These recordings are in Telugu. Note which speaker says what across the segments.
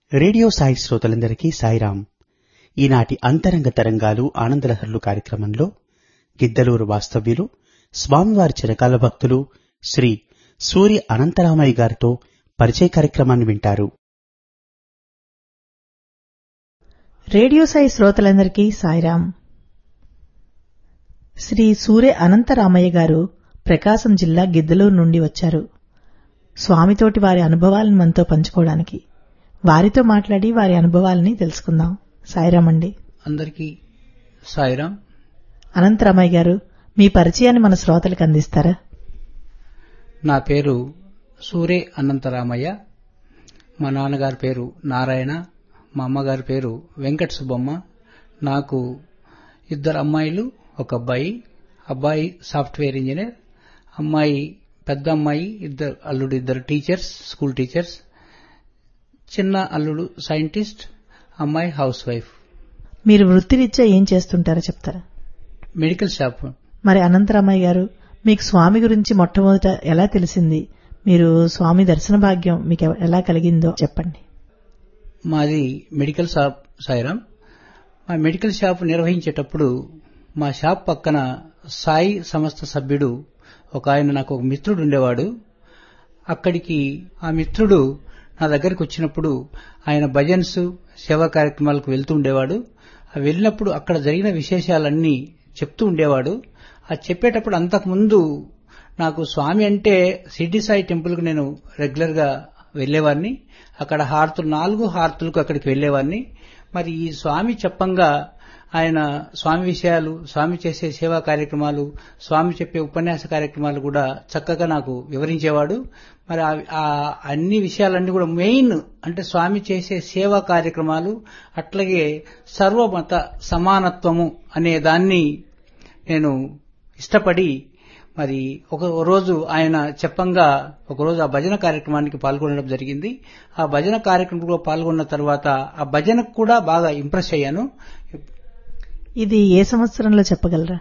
Speaker 1: రేడియో సాయి శ్రోతలందరికీ సాయిరాం ఈనాటి అంతరంగ తరంగాలు ఆనందలహరులు కార్యక్రమంలో గిద్దలూరు వాస్తవ్యులు స్వామివారి చిరకాల భక్తులు శ్రీ సూర్య అనంతరామయ్య గారితో పరిచయ కార్యక్రమాన్ని వింటారు
Speaker 2: రేడియో సాయి శ్రోతలందరికీ సాయిరాం శ్రీ సూర్య అనంతరామయ్య గారు ప్రకాశం జిల్లా గిద్దలూరు నుండి వచ్చారు స్వామితోటి వారి అనుభవాలను మనతో పంచుకోవడానికి వారితో మాట్లాడి వారి అనుభవాలని తెలుసుకుందాం సాయిరాం అండి
Speaker 3: అందరికీ సాయిరాం
Speaker 2: అనంతరామయ్య గారు మీ పరిచయాన్ని మన శ్రోతలకు అందిస్తారా
Speaker 3: నా పేరు సూరే అనంతరామయ్య మా నాన్నగారి పేరు నారాయణ మా అమ్మగారి పేరు వెంకట సుబ్బమ్మ నాకు ఇద్దరు అమ్మాయిలు ఒక అబ్బాయి అబ్బాయి సాఫ్ట్వేర్ ఇంజనీర్ అమ్మాయి పెద్ద అమ్మాయి ఇద్దరు అల్లుడు ఇద్దరు టీచర్స్ స్కూల్ టీచర్స్ చిన్న అల్లుడు సైంటిస్ట్ అమ్మాయి హౌస్ వైఫ్
Speaker 2: మీరు వృత్తిరీత్యా ఏం చేస్తుంటారో చెప్తారా
Speaker 3: మెడికల్ షాప్
Speaker 2: మరి అనంతరామయ్య గారు మీకు స్వామి గురించి మొట్టమొదట ఎలా తెలిసింది మీరు స్వామి దర్శన భాగ్యం మీకు ఎలా కలిగిందో చెప్పండి
Speaker 3: మాది మెడికల్ షాప్ సాయిరాం మా మెడికల్ షాప్ నిర్వహించేటప్పుడు మా షాప్ పక్కన సాయి సంస్థ సభ్యుడు ఒక ఆయన నాకు ఒక మిత్రుడు ఉండేవాడు అక్కడికి ఆ మిత్రుడు నా దగ్గరికి వచ్చినప్పుడు ఆయన భజన్స్ సేవా కార్యక్రమాలకు వెళ్తూ ఉండేవాడు ఆ వెళ్ళినప్పుడు అక్కడ జరిగిన విశేషాలన్నీ చెప్తూ ఉండేవాడు ఆ చెప్పేటప్పుడు అంతకుముందు నాకు స్వామి అంటే సిడ్డి సాయి టెంపుల్కు నేను రెగ్యులర్ గా వెళ్లేవాడిని అక్కడ హారతులు నాలుగు హారతులకు అక్కడికి వెళ్లేవాడిని మరి ఈ స్వామి చెప్పంగా ఆయన స్వామి విషయాలు స్వామి చేసే సేవా కార్యక్రమాలు స్వామి చెప్పే ఉపన్యాస కార్యక్రమాలు కూడా చక్కగా నాకు వివరించేవాడు మరి ఆ అన్ని విషయాలన్నీ కూడా మెయిన్ అంటే స్వామి చేసే సేవా కార్యక్రమాలు అట్లాగే సర్వమత సమానత్వము అనే దాన్ని నేను ఇష్టపడి మరి ఒక రోజు ఆయన చెప్పంగా ఒకరోజు ఆ భజన కార్యక్రమానికి పాల్గొనడం జరిగింది ఆ భజన కార్యక్రమంలో పాల్గొన్న తర్వాత ఆ భజనకు కూడా బాగా ఇంప్రెస్ అయ్యాను
Speaker 2: ఇది ఏ సంవత్సరంలో చెప్పగలరా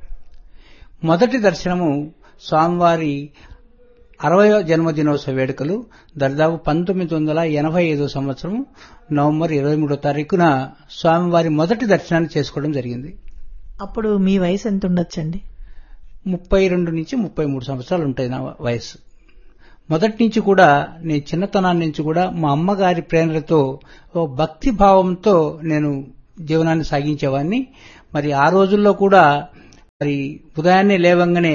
Speaker 3: మొదటి దర్శనము స్వామివారి అరవయో జన్మదినోత్సవ వేడుకలు దాదాపు పంతొమ్మిది వందల ఎనభై ఐదో సంవత్సరం నవంబర్ ఇరవై మూడో తారీఖున స్వామివారి మొదటి దర్శనాన్ని చేసుకోవడం జరిగింది
Speaker 2: అప్పుడు మీ వయసు ఎంత ఉండొచ్చండి
Speaker 3: ముప్పై రెండు నుంచి ముప్పై మూడు సంవత్సరాలు ఉంటాయి నా వయసు మొదటి నుంచి కూడా నేను చిన్నతనాన్ని నుంచి కూడా మా అమ్మగారి ప్రేరణతో ఓ భక్తి భావంతో నేను జీవనాన్ని సాగించేవాడిని మరి ఆ రోజుల్లో కూడా మరి ఉదయాన్నే లేవంగానే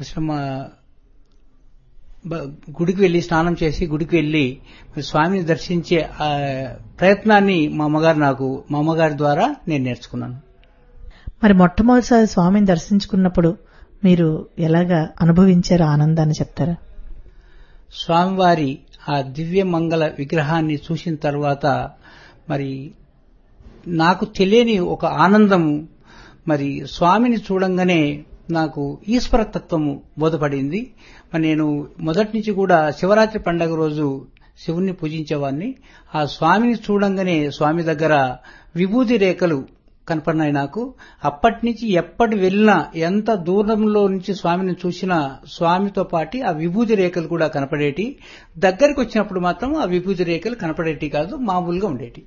Speaker 3: గుడికి వెళ్లి స్నానం చేసి గుడికి వెళ్లి స్వామిని దర్శించే ప్రయత్నాన్ని మా అమ్మగారు నాకు మా అమ్మగారి ద్వారా నేను నేర్చుకున్నాను
Speaker 2: మరి మొట్టమొదటిసారి స్వామిని దర్శించుకున్నప్పుడు మీరు ఎలాగా అనుభవించారో ఆనందాన్ని చెప్తారా
Speaker 3: స్వామివారి ఆ దివ్య మంగళ విగ్రహాన్ని చూసిన తర్వాత మరి నాకు తెలియని ఒక ఆనందము మరి స్వామిని చూడంగానే నాకు ఈశ్వరతత్వము బోధపడింది మరి నేను మొదటి నుంచి కూడా శివరాత్రి పండగ రోజు శివుణ్ణి పూజించేవాడిని ఆ స్వామిని చూడంగానే స్వామి దగ్గర విభూతి రేఖలు కనపడినాయి నాకు అప్పటి నుంచి ఎప్పటి వెళ్ళినా ఎంత దూరంలో నుంచి స్వామిని చూసినా స్వామితో పాటి ఆ విభూతి రేఖలు కూడా కనపడేటి దగ్గరికి వచ్చినప్పుడు మాత్రం ఆ విభూతి రేఖలు కనపడేటి కాదు మామూలుగా ఉండేటి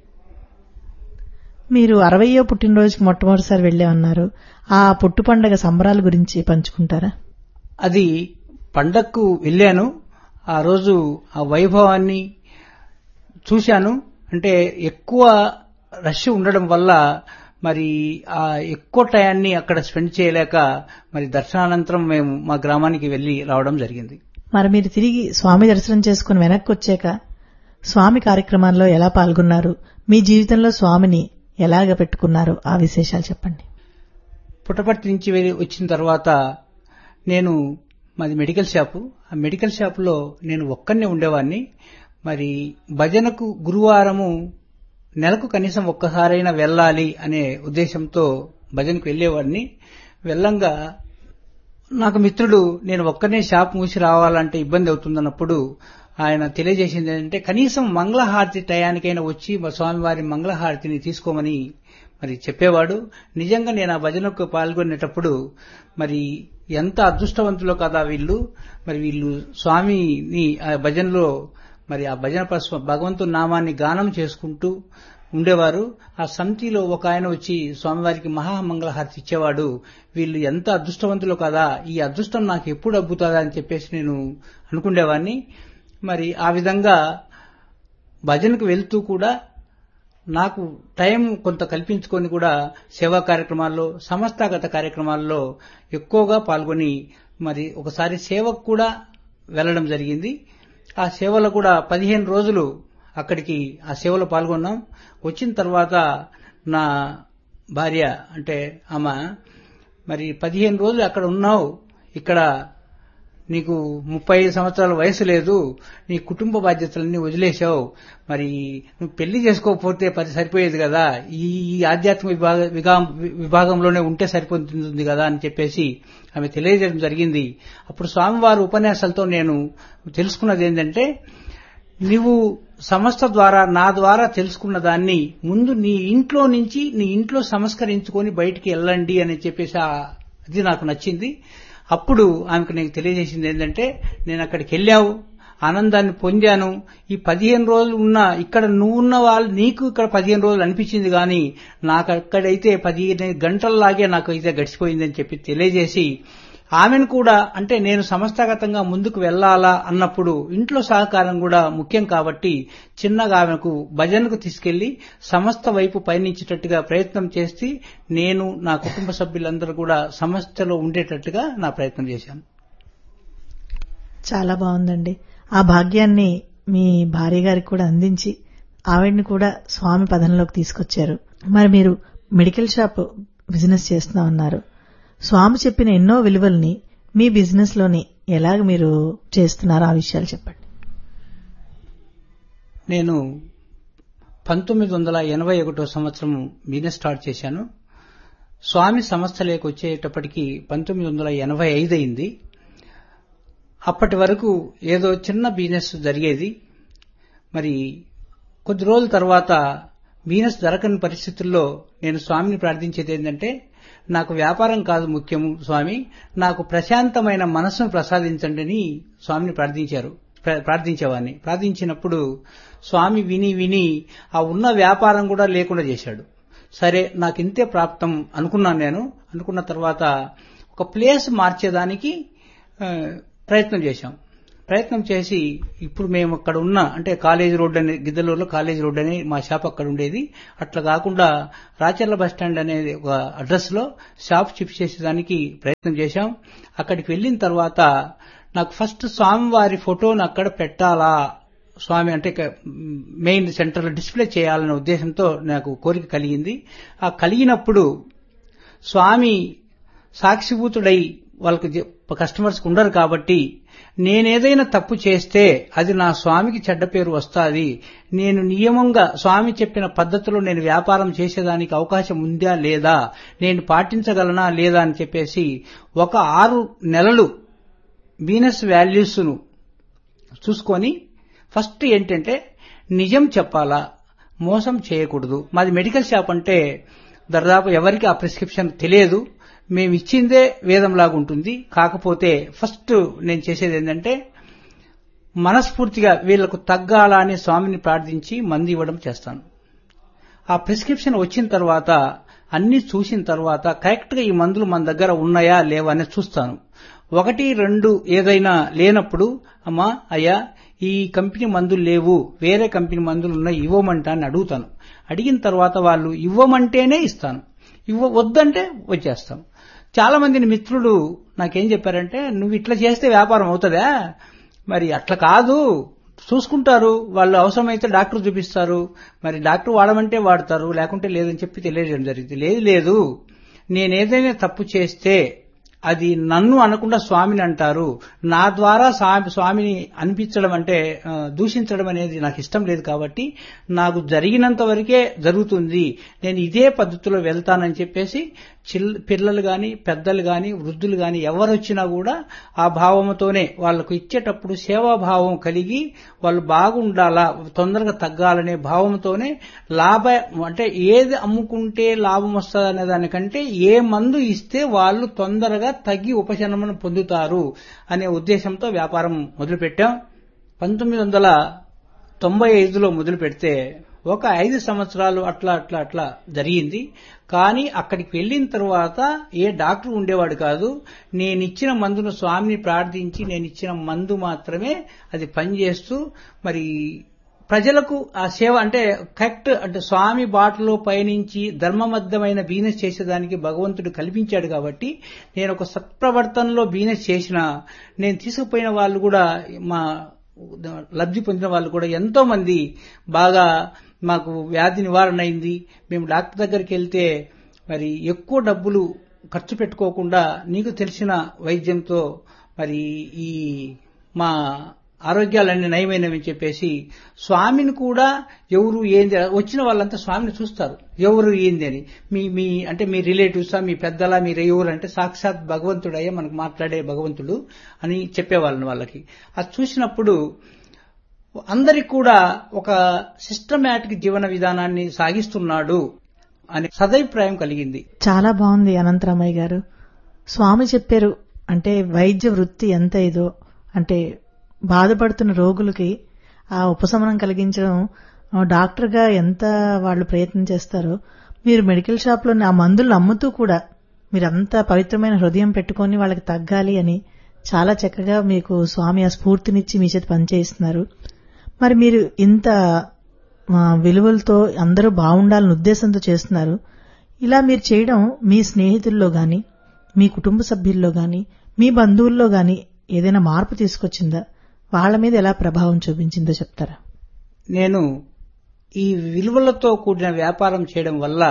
Speaker 2: మీరు అరవయో పుట్టినరోజుకి మొట్టమొదటిసారి వెళ్లే ఉన్నారు ఆ పుట్టు పండగ సంబరాల గురించి పంచుకుంటారా
Speaker 3: అది పండగకు వెళ్ళాను ఆ రోజు ఆ వైభవాన్ని చూశాను అంటే ఎక్కువ రష్ ఉండడం వల్ల మరి ఆ ఎక్కువ టయాన్ని అక్కడ స్పెండ్ చేయలేక మరి దర్శనానంతరం మేము మా గ్రామానికి వెళ్లి రావడం జరిగింది
Speaker 2: మరి మీరు తిరిగి స్వామి దర్శనం చేసుకుని వెనక్కి వచ్చాక స్వామి కార్యక్రమాల్లో ఎలా పాల్గొన్నారు మీ జీవితంలో స్వామిని ఎలాగ పెట్టుకున్నారు ఆ విశేషాలు చెప్పండి
Speaker 3: పుట్టపర్తి నుంచి వెళ్ళి వచ్చిన తర్వాత నేను మాది మెడికల్ షాపు ఆ మెడికల్ షాపులో నేను ఒక్కనే ఉండేవాడిని మరి భజనకు గురువారము నెలకు కనీసం ఒక్కసారైనా వెళ్ళాలి అనే ఉద్దేశంతో భజనకు వెళ్లేవాడిని వెళ్ళంగా నాకు మిత్రుడు నేను ఒక్కనే షాప్ మూసి రావాలంటే ఇబ్బంది అవుతుందన్నప్పుడు ఆయన తెలియజేసింది ఏంటంటే కనీసం మంగళహారతి టయానికైనా వచ్చి మా స్వామివారి మంగళహారతిని తీసుకోమని మరి చెప్పేవాడు నిజంగా నేను ఆ భజనకు పాల్గొనేటప్పుడు మరి ఎంత అదృష్టవంతులో కదా వీళ్ళు మరి వీళ్ళు స్వామిని ఆ భజనలో మరి ఆ భజన పస్వ భగవంతుని నామాన్ని గానం చేసుకుంటూ ఉండేవారు ఆ సమితిలో ఒక ఆయన వచ్చి స్వామివారికి మహామంగళహారతి ఇచ్చేవాడు వీళ్ళు ఎంత అదృష్టవంతులు కదా ఈ అదృష్టం నాకు ఎప్పుడు అబ్బుతుందా అని చెప్పేసి నేను అనుకునేవాడిని మరి ఆ విధంగా భజనకు వెళ్తూ కూడా నాకు టైం కొంత కల్పించుకొని కూడా సేవా కార్యక్రమాల్లో సంస్థాగత కార్యక్రమాల్లో ఎక్కువగా పాల్గొని మరి ఒకసారి సేవకు కూడా వెళ్ళడం జరిగింది ఆ సేవలో కూడా పదిహేను రోజులు అక్కడికి ఆ సేవలో పాల్గొన్నాం వచ్చిన తర్వాత నా భార్య అంటే ఆమె మరి పదిహేను రోజులు అక్కడ ఉన్నావు ఇక్కడ నీకు ముప్పై ఐదు సంవత్సరాల వయసు లేదు నీ కుటుంబ బాధ్యతలన్నీ వదిలేశావు మరి నువ్వు పెళ్లి చేసుకోకపోతే పది సరిపోయేది కదా ఈ ఈ ఆధ్యాత్మిక విభాగ విగా- విభాగంలోనే ఉంటే సరిపోతుంది కదా అని చెప్పేసి ఆమె తెలియజేయడం జరిగింది అప్పుడు స్వామివారి ఉపన్యాసాలతో నేను తెలుసుకున్నది ఏంటంటే నువ్వు సంస్థ ద్వారా నా ద్వారా తెలుసుకున్న దాన్ని ముందు నీ ఇంట్లో నుంచి నీ ఇంట్లో సంస్కరించుకొని బయటికి వెళ్ళండి అని చెప్పేసి ఆ- అది నాకు నచ్చింది అప్పుడు ఆమెకు నేను తెలియజేసింది ఏంటంటే నేను అక్కడికి వెళ్ళావు ఆనందాన్ని పొందాను ఈ పదిహేను రోజులు ఉన్న ఇక్కడ నువ్వున్న వాళ్ళు నీకు ఇక్కడ పదిహేను రోజులు అనిపించింది కానీ నాకు అక్కడైతే పదిహేను గంటల్లాగే నాకు అయితే గడిచిపోయిందని చెప్పి తెలియజేసి ఆమెను కూడా అంటే నేను సంస్థాగతంగా ముందుకు వెళ్లాలా అన్నప్పుడు ఇంట్లో సహకారం కూడా ముఖ్యం కాబట్టి చిన్నగా ఆమెకు భజనకు తీసుకెళ్లి సంస్థ వైపు పయనించేటట్టుగా ప్రయత్నం చేసి నేను నా కుటుంబ సభ్యులందరూ కూడా సంస్థలో ఉండేటట్టుగా నా ప్రయత్నం చేశాను
Speaker 2: చాలా బాగుందండి ఆ భాగ్యాన్ని మీ భార్య గారికి కూడా అందించి ఆవిడ్ని కూడా స్వామి పదంలోకి తీసుకొచ్చారు మరి మీరు మెడికల్ షాప్ బిజినెస్ చేస్తున్నా ఉన్నారు స్వామి చెప్పిన ఎన్నో విలువల్ని మీ బిజినెస్ లోని ఎలాగ మీరు చేస్తున్నారో ఆ విషయాలు చెప్పండి
Speaker 3: నేను పంతొమ్మిది వందల ఎనభై ఒకటో సంవత్సరం బిజినెస్ స్టార్ట్ చేశాను స్వామి సంస్థలోకి వచ్చేటప్పటికి పంతొమ్మిది వందల ఎనభై ఐదు అయింది అప్పటి వరకు ఏదో చిన్న బిజినెస్ జరిగేది మరి కొద్ది రోజుల తర్వాత బిజినెస్ జరగని పరిస్థితుల్లో నేను స్వామిని ప్రార్థించేది ఏంటంటే నాకు వ్యాపారం కాదు ముఖ్యము స్వామి నాకు ప్రశాంతమైన మనస్సును ప్రసాదించండి అని స్వామిని ప్రార్థించారు ప్ర- ప్రార్థించేవాడిని ప్రార్థించినప్పుడు స్వామి విని విని ఆ ఉన్న వ్యాపారం కూడా లేకుండా చేశాడు సరే నాకు ఇంతే ప్రాప్తం అనుకున్నాను నేను అనుకున్న తర్వాత ఒక ప్లేస్ మార్చేదానికి ఆ, ప్రయత్నం చేశాం ప్రయత్నం చేసి ఇప్పుడు మేము అక్కడ ఉన్న అంటే కాలేజ్ రోడ్ అనే గిద్దలూరులో కాలేజ్ రోడ్ అని మా షాప్ అక్కడ ఉండేది అట్లా కాకుండా రాచర్ల బస్ స్టాండ్ అనేది ఒక అడ్రస్ లో షాప్ షిఫ్ట్ చేసేదానికి ప్రయత్నం చేశాం అక్కడికి వెళ్ళిన తర్వాత నాకు ఫస్ట్ స్వామివారి ఫోటోను అక్కడ పెట్టాలా స్వామి అంటే ఇక మెయిన్ సెంటర్ లో డిస్ప్లే చేయాలనే ఉద్దేశంతో నాకు కోరిక కలిగింది ఆ కలిగినప్పుడు స్వామి సాక్షిభూతుడై వాళ్ళకి జ- కస్టమర్స్ ఉండరు కాబట్టి నేనేదైనా తప్పు చేస్తే అది నా స్వామికి చెడ్డ పేరు వస్తాది నేను నియమంగా స్వామి చెప్పిన పద్ధతిలో నేను వ్యాపారం చేసేదానికి అవకాశం ఉందా లేదా నేను పాటించగలనా లేదా అని చెప్పేసి ఒక ఆరు నెలలు బీనస్ వాల్యూస్ ను చూసుకొని ఫస్ట్ ఏంటంటే నిజం చెప్పాలా మోసం చేయకూడదు మాది మెడికల్ షాప్ అంటే దాదాపు ఎవరికి ఆ ప్రిస్క్రిప్షన్ తెలియదు మేము ఇచ్చిందే వేదంలాగా ఉంటుంది కాకపోతే ఫస్ట్ నేను చేసేది ఏంటంటే మనస్ఫూర్తిగా వీళ్లకు తగ్గాలా అని స్వామిని ప్రార్థించి మందు ఇవ్వడం చేస్తాను ఆ ప్రిస్క్రిప్షన్ వచ్చిన తర్వాత అన్ని చూసిన తర్వాత కరెక్ట్ గా ఈ మందులు మన దగ్గర ఉన్నాయా లేవా అని చూస్తాను ఒకటి రెండు ఏదైనా లేనప్పుడు అమ్మా అయ్యా ఈ కంపెనీ మందులు లేవు వేరే కంపెనీ మందులు ఉన్నాయి ఇవ్వమంటా అని అడుగుతాను అడిగిన తర్వాత వాళ్ళు ఇవ్వమంటేనే ఇస్తాను ఇవ్వ వద్దంటే వచ్చేస్తాం చాలా మంది మిత్రులు నాకేం చెప్పారంటే నువ్వు ఇట్లా చేస్తే వ్యాపారం అవుతుందా మరి అట్లా కాదు చూసుకుంటారు వాళ్ళు అవసరమైతే డాక్టర్ చూపిస్తారు మరి డాక్టర్ వాడమంటే వాడతారు లేకుంటే లేదని చెప్పి తెలియజేయడం జరిగింది లేదు లేదు నేనేదైనా తప్పు చేస్తే అది నన్ను అనకుండా స్వామిని అంటారు నా ద్వారా స్వామి స్వామిని అనిపించడం అంటే ఆ, దూషించడం అనేది నాకు ఇష్టం లేదు కాబట్టి నాకు జరిగినంత వరకే జరుగుతుంది నేను ఇదే పద్ధతిలో వెళ్తానని చెప్పేసి చిల్ పిల్లలు గాని పెద్దలు గాని వృద్ధులు గాని ఎవరు వచ్చినా కూడా ఆ భావంతోనే వాళ్ళకు ఇచ్చేటప్పుడు సేవాభావం కలిగి వాళ్ళు బాగుండాలా తొందరగా తగ్గాలనే భావంతోనే లాభ అంటే ఏది అమ్ముకుంటే లాభం వస్తుంది అనే దానికంటే ఏ మందు ఇస్తే వాళ్ళు తొందరగా తగ్గి ఉపశమనం పొందుతారు అనే ఉద్దేశంతో వ్యాపారం మొదలుపెట్టాం పంతొమ్మిది వందల తొంభై ఐదులో మొదలు పెడితే ఒక ఐదు సంవత్సరాలు అట్లా అట్లా అట్లా జరిగింది కానీ అక్కడికి వెళ్ళిన తర్వాత ఏ డాక్టర్ ఉండేవాడు కాదు నేను ఇచ్చిన మందును స్వామిని ప్రార్థించి నేను ఇచ్చిన మందు మాత్రమే అది పనిచేస్తూ మరి ప్రజలకు ఆ సేవ అంటే కరెక్ట్ అంటే స్వామి బాటలో పయనించి ధర్మబద్ధమైన బిజినెస్ చేసేదానికి భగవంతుడు కల్పించాడు కాబట్టి నేను ఒక సత్ప్రవర్తనలో బిజినెస్ చేసిన నేను తీసుకుపోయిన వాళ్ళు కూడా మా లబ్ధి పొందిన వాళ్ళు కూడా ఎంతో మంది బాగా మాకు వ్యాధి నివారణ అయింది మేము డాక్టర్ దగ్గరికి వెళ్తే మరి ఎక్కువ డబ్బులు ఖర్చు పెట్టుకోకుండా నీకు తెలిసిన వైద్యంతో మరి ఈ మా ఆరోగ్యాలన్నీ నయమైనవని చెప్పేసి స్వామిని కూడా ఎవరు ఏంది వచ్చిన వాళ్ళంతా స్వామిని చూస్తారు ఎవరు ఏంది అని మీ మీ అంటే మీ రిలేటివ్సా మీ పెద్దలా మీరు ఎవరు అంటే సాక్షాత్ భగవంతుడయ్యే మనకు మాట్లాడే భగవంతుడు అని చెప్పేవాళ్ళని వాళ్ళకి అది చూసినప్పుడు అందరికి కూడా ఒక సిస్టమేటిక్ జీవన విధానాన్ని సాగిస్తున్నాడు అనే సదభిప్రాయం కలిగింది
Speaker 2: చాలా బాగుంది అనంతరామయ్య గారు స్వామి చెప్పారు అంటే వైద్య వృత్తి ఎంత ఇదో అంటే బాధపడుతున్న రోగులకి ఆ ఉపశమనం కలిగించడం డాక్టర్గా ఎంత వాళ్ళు ప్రయత్నం చేస్తారో మీరు మెడికల్ షాప్లోని ఆ మందులను అమ్ముతూ కూడా మీరంతా పవిత్రమైన హృదయం పెట్టుకొని వాళ్ళకి తగ్గాలి అని చాలా చక్కగా మీకు స్వామి ఆ స్ఫూర్తినిచ్చి మీ చేతి పనిచేస్తున్నారు మరి మీరు ఇంత విలువలతో అందరూ బాగుండాలని ఉద్దేశంతో చేస్తున్నారు ఇలా మీరు చేయడం మీ స్నేహితుల్లో గాని మీ కుటుంబ సభ్యుల్లో గాని మీ బంధువుల్లో గాని ఏదైనా మార్పు తీసుకొచ్చిందా వాళ్ల మీద ఎలా ప్రభావం చూపించిందో చెప్తారా
Speaker 3: నేను ఈ విలువలతో కూడిన వ్యాపారం చేయడం వల్ల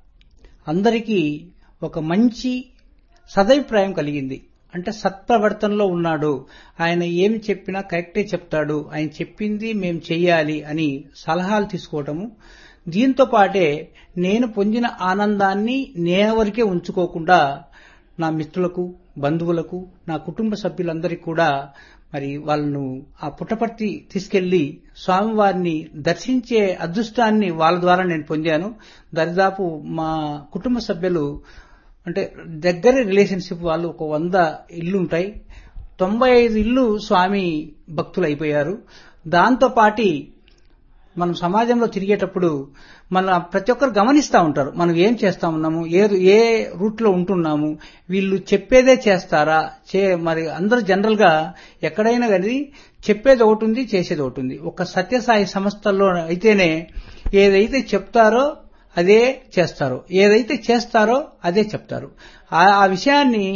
Speaker 3: అందరికీ ఒక మంచి సదభిప్రాయం కలిగింది అంటే సత్ప్రవర్తనలో ఉన్నాడు ఆయన ఏమి చెప్పినా కరెక్టే చెప్తాడు ఆయన చెప్పింది మేం చెయ్యాలి అని సలహాలు తీసుకోవటము దీంతో పాటే నేను పొందిన ఆనందాన్ని నేనవరికే ఉంచుకోకుండా నా మిత్రులకు బంధువులకు నా కుటుంబ సభ్యులందరికీ కూడా మరి వాళ్ళను ఆ పుట్టపర్తి తీసుకెళ్లి స్వామివారిని దర్శించే అదృష్టాన్ని వాళ్ళ ద్వారా నేను పొందాను దరిదాపు మా కుటుంబ సభ్యులు అంటే దగ్గర రిలేషన్షిప్ వాళ్ళు ఒక వంద ఇల్లు ఉంటాయి తొంభై ఐదు ఇల్లు స్వామి భక్తులు అయిపోయారు దాంతో పాటి మనం సమాజంలో తిరిగేటప్పుడు మన ప్రతి ఒక్కరు గమనిస్తూ ఉంటారు మనం ఏం చేస్తా ఉన్నాము ఏ ఏ రూట్ లో ఉంటున్నాము వీళ్ళు చెప్పేదే చేస్తారా చే మరి అందరూ జనరల్ గా ఎక్కడైనా కానీ చెప్పేది ఒకటి ఉంది చేసేది ఒకటి ఉంది ఒక సత్యసాయి సంస్థల్లో అయితేనే ఏదైతే చెప్తారో అదే చేస్తారు ఏదైతే చేస్తారో అదే చెప్తారు ఆ విషయాన్ని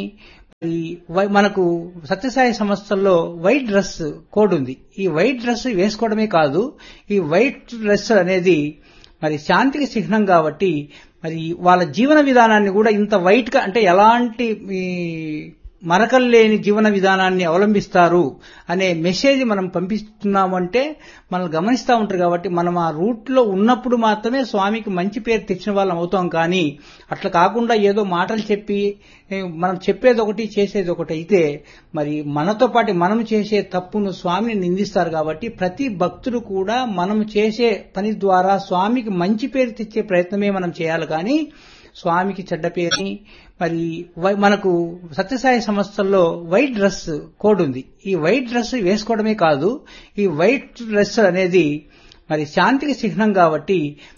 Speaker 3: మనకు సత్యసాయి సంస్థల్లో వైట్ డ్రెస్ కోడ్ ఉంది ఈ వైట్ డ్రెస్ వేసుకోవడమే కాదు ఈ వైట్ డ్రెస్ అనేది మరి శాంతికి చిహ్నం కాబట్టి మరి వాళ్ళ జీవన విధానాన్ని కూడా ఇంత వైట్ గా అంటే ఎలాంటి మరకలు లేని జీవన విధానాన్ని అవలంబిస్తారు అనే మెసేజ్ మనం పంపిస్తున్నామంటే మనం గమనిస్తూ ఉంటారు కాబట్టి మనం ఆ రూట్ లో ఉన్నప్పుడు మాత్రమే స్వామికి మంచి పేరు తెచ్చిన వాళ్ళం అవుతాం కానీ అట్లా కాకుండా ఏదో మాటలు చెప్పి మనం చెప్పేది ఒకటి చేసేది ఒకటి అయితే మరి మనతో పాటు మనం చేసే తప్పును స్వామిని నిందిస్తారు కాబట్టి ప్రతి భక్తుడు కూడా మనం చేసే పని ద్వారా స్వామికి మంచి పేరు తెచ్చే ప్రయత్నమే మనం చేయాలి కానీ స్వామికి చెడ్డ పేరుని మరి మనకు సత్యసాయి సంస్థల్లో వైట్ డ్రెస్ కోడ్ ఉంది ఈ వైట్ డ్రెస్ వేసుకోవడమే కాదు ఈ వైట్ డ్రెస్ అనేది మరి శాంతికి చిహ్నం కాబట్టి